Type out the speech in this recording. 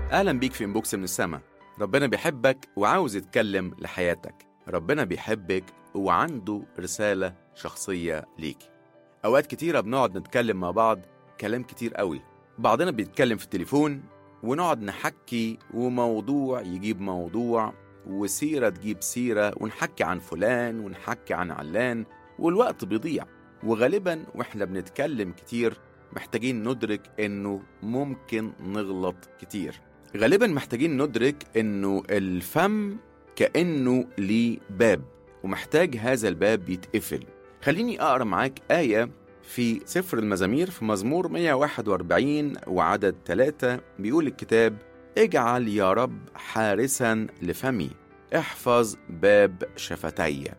أهلا بيك في انبوكس من السما ربنا بيحبك وعاوز يتكلم لحياتك ربنا بيحبك وعنده رسالة شخصية ليك أوقات كتيرة بنقعد نتكلم مع بعض كلام كتير قوي بعضنا بيتكلم في التليفون ونقعد نحكي وموضوع يجيب موضوع وسيرة تجيب سيرة ونحكي عن فلان ونحكي عن علان والوقت بيضيع وغالبا واحنا بنتكلم كتير محتاجين ندرك انه ممكن نغلط كتير غالبا محتاجين ندرك انه الفم كانه ليه باب ومحتاج هذا الباب يتقفل خليني اقرا معاك ايه في سفر المزامير في مزمور 141 وعدد 3 بيقول الكتاب اجعل يا رب حارسا لفمي احفظ باب شفتي